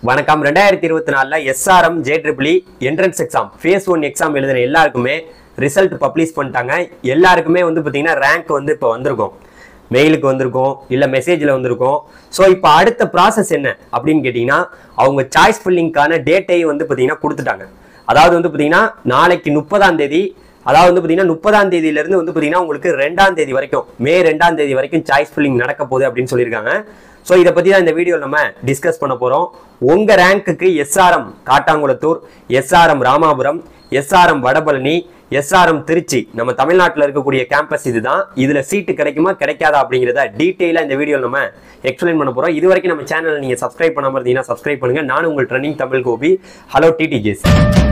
வணக்கம் ரெண்டாயிரத்தி இருபத்தி நாலில் SRM J triple E entrance exam phase one exam எழுதின எல்லாருக்குமே ரிசல்ட் பப்ளிஷ் பண்ணிட்டாங்க எல்லாருக்குமே வந்து பார்த்தீங்கன்னா ரேங்க் வந்து இப்போ வந்திருக்கும் மெயிலுக்கு வந்திருக்கும் இல்லை மெசேஜில் வந்திருக்கும் ஸோ இப்போ அடுத்த ப்ராசஸ் என்ன அப்படின்னு கேட்டிங்கன்னா அவங்க சாய்ஸ் ஃபில்லிங்க்கான டேட்டையும் வந்து பார்த்தீங்கன்னா கொடுத்துட்டாங்க அதாவது வந்து பார்த்தீங்கன்னா நாளைக்கு முப்பதாம் தேதி அதாவது வந்து பார்த்தீங்கன்னா முப்பதாம் தேதியிலேருந்து வந்து பார்த்தீங்கன்னா உங்களுக்கு ரெண்டாம் தேதி வரைக்கும் மே ரெண்டாம் தேதி வரைக்கும் சாய்ஸ் ஃபில்லிங் நடக்க போகுது அப்படின்னு சொல்லியிருக்காங்க ஸோ இதை பற்றி தான் இந்த வீடியோவில் நம்ம டிஸ்கஸ் பண்ண போகிறோம் உங்கள் ரேங்க்குக்கு SRM Kattankulathur SRM Ramapuram SRM Vadapalani SRM Trichy நம்ம தமிழ்நாட்டில் இருக்கக்கூடிய கேம்பஸ் இதுதான் இதில் சீட்டு கிடைக்குமா கிடைக்காதா அப்படிங்கிறத டீட்டெயிலாக இந்த வீடியோவில் நம்ம எக்ஸ்பிளைன் பண்ண போகிறோம் இது வரைக்கும் நம்ம சேனலை நீங்கள் சப்ஸ்கிரைப் பண்ணாமல் இருந்தீங்கன்னா சப்ஸ்கிரைப் பண்ணுங்கள் நான் உங்கள் trending Tamil Gopi hello TTGS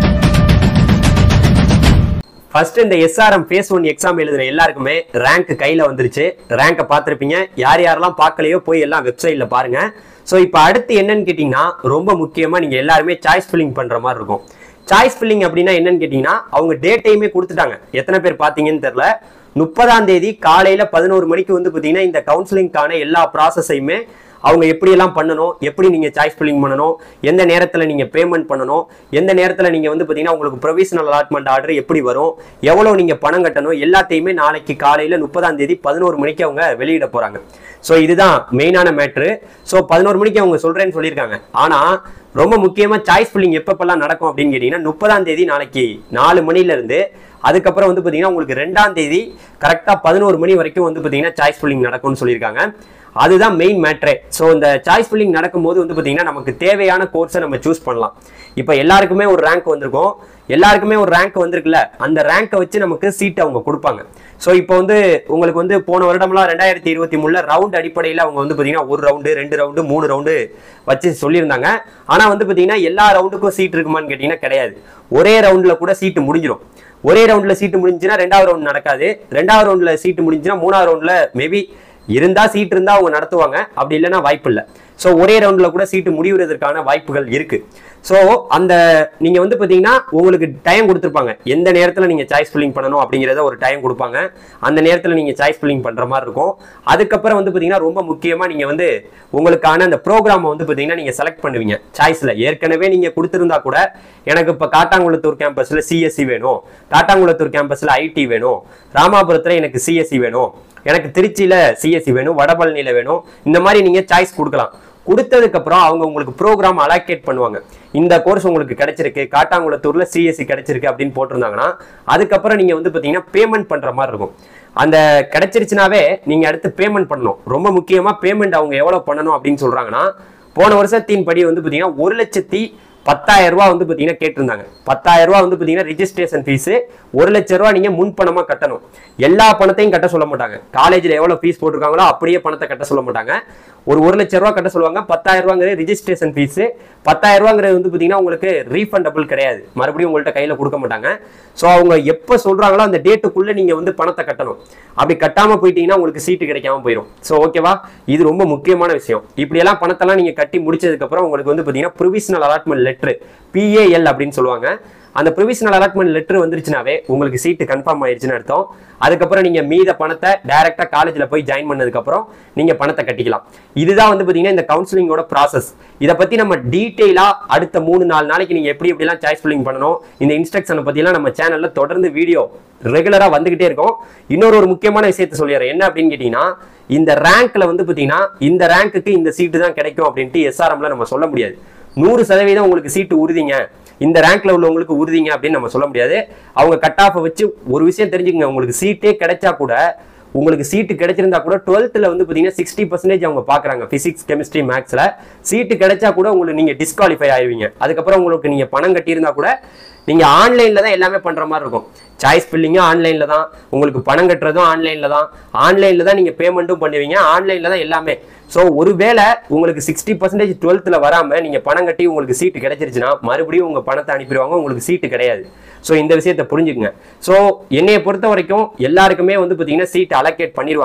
first இந்த எஸ்ஆர்எம் ஃபேஸ் ஒன் எக்ஸாம் எழுதுன எல்லாருக்குமே ரேங்க் கையில் வந்துருச்சு ரேங்கை பார்த்துருப்பீங்க யார் யாரெல்லாம் பார்க்கலையோ போய் எல்லாம் வெப்சைட்டில் பாருங்க ஸோ இப்போ அடுத்து என்னன்னு கேட்டிங்கன்னா ரொம்ப முக்கியமாக நீங்கள் எல்லாருமே சாய்ஸ் ஃபில்லிங் பண்ணுற மாதிரி இருக்கும் சாய்ஸ் ஃபில்லிங் அப்படின்னா என்னன்னு கேட்டிங்கன்னா அவங்க டேட்டையுமே கொடுத்துட்டாங்க எத்தனை பேர் பார்த்தீங்கன்னு தெரில முப்பதாம் தேதி காலையில் பதினோரு மணிக்கு வந்து பார்த்தீங்கன்னா இந்த கவுன்சிலிங்க்கான எல்லா ப்ராசஸையுமே அவங்க எப்படியெல்லாம் பண்ணணும் எப்படி நீங்கள் சாய்ஸ் ஃபில்லிங் பண்ணணும் எந்த நேரத்தில் நீங்கள் பேமெண்ட் பண்ணணும் எந்த நேரத்தில் நீங்கள் வந்து பார்த்தீங்கன்னா உங்களுக்கு ப்ரொவிஷனல் அலாட்மெண்ட் ஆர்டர் எப்படி வரும் எவ்வளோ நீங்கள் பணம் கட்டணும் எல்லாத்தையுமே நாளைக்கு காலையில் முப்பதாம் தேதி பதினோரு மணிக்கு அவங்க வெளியிட போகிறாங்க ஸோ இதுதான் மெயினான மேட்ரு ஸோ பதினோரு மணிக்கு அவங்க சொல்கிறேன்னு சொல்லியிருக்காங்க ஆனால் ரொம்ப முக்கியமாக சாய்ஸ் ஃபில்லிங் எப்பப்பெல்லாம் நடக்கும் அப்படின்னு கேட்டிங்கன்னா முப்பதாம் தேதி நாளைக்கு நாலு மணிலேருந்து அதுக்கப்புறம் வந்து பார்த்தீங்கன்னா உங்களுக்கு ரெண்டாம் தேதி கரெக்டாக பதினோரு மணி வரைக்கும் வந்து பார்த்தீங்கன்னா சாய்ஸ் ஃபில்லிங் நடக்கும்னு சொல்லியிருக்காங்க அதுதான் மெயின் மேட்ரே ஸோ இந்த சாய்ஸ் ஃபில்லிங் நடக்கும்போது வந்து பார்த்தீங்கன்னா நமக்கு தேவையான கோர்ஸை நம்ம சூஸ் பண்ணலாம் இப்போ எல்லாருக்குமே ஒரு ரேங்க் வந்திருக்கும் எல்லாருக்குமே ஒரு ரேங்க் வந்திருக்குல்ல அந்த ரேங்கை வச்சு நமக்கு சீட் அவங்க கொடுப்பாங்க ஸோ இப்போ வந்து உங்களுக்கு வந்து போன வருடம்லாம் ரெண்டாயிரத்தி இருபத்தி மூணுல ரவுண்ட் அடிப்படையில் அவங்க வந்து பார்த்தீங்கன்னா ஒரு ரவுண்டு ரெண்டு ரவுண்டு மூணு ரவுண்டு வச்சு சொல்லியிருந்தாங்க ஆனால் வந்து பார்த்தீங்கன்னா எல்லா ரவுண்டுக்கும் சீட் இருக்குமான்னு கேட்டிங்கன்னா கிடையாது ஒரே ரவுண்டில் கூட சீட்டு முடிஞ்சிடும் ஒரே ரவுண்டில் சீட்டு முடிஞ்சுன்னா ரெண்டாவது ரவுண்ட் நடக்காது ரெண்டாவது ரவுண்டில் சீட்டு முடிஞ்சுன்னா மூணாவது ரவுண்டில் மேபி இருந்தா சீட் இருந்தா அவங்க நடத்துவாங்க அப்படி இல்லைன்னா வாய்ப்பு இல்லை ஸோ ஒரே ரவுண்ட்ல கூட சீட்டு முடிவுறதுக்கான வாய்ப்புகள் இருக்கு ஸோ அந்த நீங்க வந்து பாத்தீங்கன்னா உங்களுக்கு டைம் கொடுத்துருப்பாங்க எந்த நேரத்தில் நீங்க சாய்ஸ் ஃபில்லிங் பண்ணணும் அப்படிங்கிறத ஒரு டைம் கொடுப்பாங்க அந்த நேரத்தில் நீங்க சாய்ஸ் ஃபில்லிங் பண்ற மாதிரி இருக்கும் அதுக்கப்புறம் வந்து பாத்தீங்கன்னா ரொம்ப முக்கியமா நீங்க வந்து உங்களுக்கான அந்த ப்ரோக்ராமை வந்து பாத்தீங்கன்னா நீங்க செலக்ட் பண்ணுவீங்க சாய்ஸ்ல ஏற்கனவே நீங்க கொடுத்திருந்தா கூட எனக்கு இப்போ காட்டாங்குளத்தூர் கேம்பஸ்ல சிஎஸ்சி வேணும் காட்டாங்குளத்தூர் கேம்பஸ்ல ஐடி வேணும் ராமாபுரத்துல எனக்கு சிஎஸ்சி வேணும் எனக்கு திருச்சியில சிஎஸ்சி வேணும் வடபழனியில வேணும் இந்த மாதிரி நீங்க சாய்ஸ் கொடுக்கலாம் கொடுத்ததுக்கு அப்புறம் அவங்க உங்களுக்கு ப்ரோக்ராம் அலாக்கேட் பண்ணுவாங்க இந்த கோர்ஸ் உங்களுக்கு கிடைச்சிருக்கு காட்டாங்குளத்தூர்ல சிஎஸ்சி கிடைச்சிருக்கு அப்படின்னு போட்டிருந்தாங்கன்னா அதுக்கப்புறம் நீங்க வந்து பாத்தீங்கன்னா பேமெண்ட் பண்ற மாதிரி இருக்கும் அந்த கிடைச்சிருச்சுனாவே நீங்க அடுத்து பேமெண்ட் பண்ணணும் ரொம்ப முக்கியமா பேமெண்ட் அவங்க எவ்வளவு பண்ணணும் அப்படின்னு சொல்றாங்கன்னா போன வருஷத்தின் படி வந்து பாத்தீங்கன்னா ஒரு லட்சத்தி பத்தாயிரம் ரூபா வந்து பார்த்தீங்கன்னா கேட்டிருந்தாங்க பத்தாயிரம் ரூபா வந்து பார்த்தீங்கன்னா ரிஜிஸ்ட்ரேஷன் ஃபீஸு ஒரு லட்ச ரூபா நீங்கள் முன் பணமாக கட்டணும் எல்லா பணத்தையும் கட்ட சொல்ல மாட்டாங்க காலேஜில் எவ்வளோ ஃபீஸ் போட்டிருக்காங்களோ அப்படியே பணத்தை கட்ட சொல்ல மாட்டாங்க ஒரு ஒரு லட்ச ரூபா கட்ட சொல்லுவாங்க பத்தாயிரம் ரூபாங்கிறது ரிஜிஸ்ட்ரேஷன் ஃபீஸு பத்தாயிரம் ரூபாங்கிறது வந்து பார்த்தீங்கன்னா உங்களுக்கு ரீஃபண்டபிள் கிடையாது மறுபடியும் உங்கள்கிட்ட கையில் கொடுக்க மாட்டாங்க ஸோ அவங்க எப்போ சொல்கிறாங்களோ அந்த டேட்டுக்குள்ளே நீங்கள் வந்து பணத்தை கட்டணும் அப்படி கட்டாமல் போயிட்டீங்கன்னா உங்களுக்கு சீட்டு கிடைக்காம போயிடும் ஸோ ஓகேவா இது ரொம்ப முக்கியமான விஷயம் இப்படியெல்லாம் பணத்தெல்லாம் நீங்கள் கட்டி முடிச்சதுக்கப்புறம் உங்களுக்கு வந்து பார்த்தீங்கன்னா ப்ரொவிஷனல் அலாட்மெண்ட் லெட்ரு பிஏஎல் அப்படின்னு சொல்லுவாங்க அந்த ப்ரொவிஷனல் அலாட்மெண்ட் லெட்டர் வந்துருச்சுனாவே உங்களுக்கு சீட்டு கன்ஃபார்ம் ஆயிடுச்சுன்னு அர்த்தம் அதுக்கப்புறம் நீங்க மீத பணத்தை டைரக்டா காலேஜ்ல போய் ஜாயின் பண்ணதுக்கப்புறம் நீங்க பணத்தை கட்டிக்கலாம் இதுதான் வந்து பாத்தீங்கன்னா இந்த கவுன்சிலிங்கோட ப்ராசஸ் இதை பத்தி நம்ம டீட்டெயிலா அடுத்த மூணு நாலு நாளைக்கு நீங்க எப்படி எப்படிலாம் சாய்ஸ் ஃபில்லிங் பண்ணணும் இந்த இன்ஸ்ட்ரக்ஷனை பத்திலாம் நம்ம சேனல்ல தொடர்ந்து வீடியோ ரெகுலரா வந்துகிட்டே இருக்கும் இன்னொரு ஒரு முக்கியமான விஷயத்த சொல்லிடுறேன் என்ன அப்படின்னு கேட்டீங்கன்னா இந்த ரேங்க்ல வந்து பாத்தீங்கன்னா இந்த ரேங்க்குக்கு இந்த சீட்டு தான் கிடைக்கும் அப்படின்ட்டு எஸ்ஆர்எம்ல நம்ம சொல்ல முடியாது நூறு சதவீதம் உங்களுக்கு சீட்டு உறுதிங்க இந்த ரேங்க்ல உள்ளவங்களுக்கு உறுதிங்க அப்படின்னு நம்ம சொல்ல முடியாது அவங்க கட் ஆஃபை வச்சு ஒரு விஷயம் தெரிஞ்சுக்கங்க உங்களுக்கு சீட்டே கிடைச்சா கூட உங்களுக்கு சீட்டு கிடைச்சிருந்தா கூட டுவெல்த்தில் வந்து பார்த்தீங்கன்னா சிக்ஸ்டி பர்சன்டேஜ் அவங்க பார்க்குறாங்க ஃபிசிக்ஸ் கெமிஸ்ட்ரி மேக்ஸில் சீட்டு கிடைச்சா கூட உங்களுக்கு நீங்கள் டிஸ்குவாலிஃபை ஆயிடுவீங்க அதுக்கப்புறம் உங்களுக்கு நீங்கள் பணம் கட்டியிருந்தா கூட நீங்கள் ஆன்லைனில் தான் எல்லாமே பண்ணுற மாதிரி இருக்கும் சாய்ஸ் ஃபில்லிங்கும் ஆன்லைனில் தான் உங்களுக்கு பணம் கட்டுறதும் ஆன்லைனில் தான் ஆன்லைனில் தான் நீங்கள் பேமெண்ட்டும் பண்ணுவீங்க ஆன்லைனில் தான் எல்லாமே ஸோ ஒருவேளை உங்களுக்கு சிக்ஸ்டி பர்சன்டேஜ் டுவெல்த்தில் வராமல் நீங்கள் பணம் கட்டி உங்களுக்கு சீட்டு கிடைச்சிருச்சுன்னா மறுபடியும் உங்கள் பணத்தை அனுப்பிடுவாங்க உங்களுக்கு சீட்டு கிடையாது ஸோ இந்த விஷயத்தை புரிஞ்சுக்குங்க ஸோ என்னையை பொறுத்த வரைக்கும் எல்லாருக்குமே வந்து பார்த்தீங்கன்னா சீட் அலோகேட் பண்ணிடுவாங்க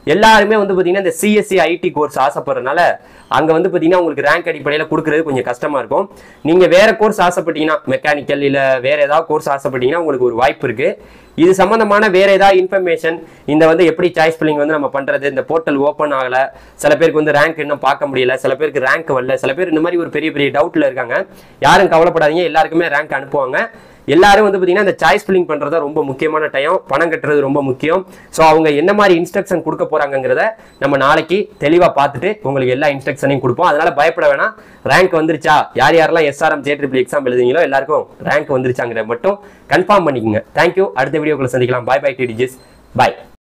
எல்லாருமே வந்து பார்த்தீங்கன்னா இந்த சிஎஸ்சி ஐடி கோர்ஸ் ஆசைப்படுறதுனால அங்கே வந்து பார்த்தீங்கன்னா உங்களுக்கு ரேங்க் அடிப்படையில் கொடுக்குறது கொஞ்சம் கஷ்டமாக இருக்கும் நீங்கள் வேற கோர்ஸ் ஆசைப்பட்டீங்கன்னா மெக்கானிக்கல் இல்லை வேற ஏதாவது கோர்ஸ் ஆசைப்பட்டீங்கன்னா உங்களுக்கு ஒரு வாய்ப்பு இருக்கு இது சம்பந்தமான வேற ஏதாவது இன்ஃபர்மேஷன் இந்த வந்து எப்படி சாய்ஸ் பில்லிங் வந்து நம்ம பண்றது இந்த போர்ட்டல் ஓப்பன் ஆகல சில பேருக்கு வந்து ரேங்க் இன்னும் பார்க்க முடியல சில பேருக்கு ரேங்க் வரல சில பேர் இந்த மாதிரி ஒரு பெரிய பெரிய டவுட்ல இருக்காங்க யாரும் கவலைப்படாதீங்க எல்லாருக்குமே ரேங்க் அனுப்புவாங்க எல்லாரும் வந்து பார்த்தீங்கன்னா இந்த சாய்ஸ் ஃபில்லிங் பண்ணுறது ரொம்ப முக்கியமான டைம் பணம் கட்டுறது ரொம்ப முக்கியம் ஸோ அவங்க என்ன மாதிரி இன்ஸ்ட்ரக்ஷன் கொடுக்க போறாங்கங்கிறத நம்ம நாளைக்கு தெளிவாக பார்த்துட்டு உங்களுக்கு எல்லா இன்ஸ்ட்ரக்ஷனையும் கொடுப்போம் அதனால பயப்பட வேணாம் ரேங்க் வந்துருச்சா யார் யாரெல்லாம் எஸ்ஆர்எம் ஜே ட்ரிபிள் எக்ஸாம் எழுதுங்களோ எல்லாருக்கும் ரேங்க் வந்துருச்சாங்கிறத மட்டும் கன்ஃபார்ம் பண்ணிக்கோங்க தேங்க்யூ அடுத்த வீடியோக்குள்ள சந்திக்கலாம் பாய் பை டிடிஜிஸ் பாய்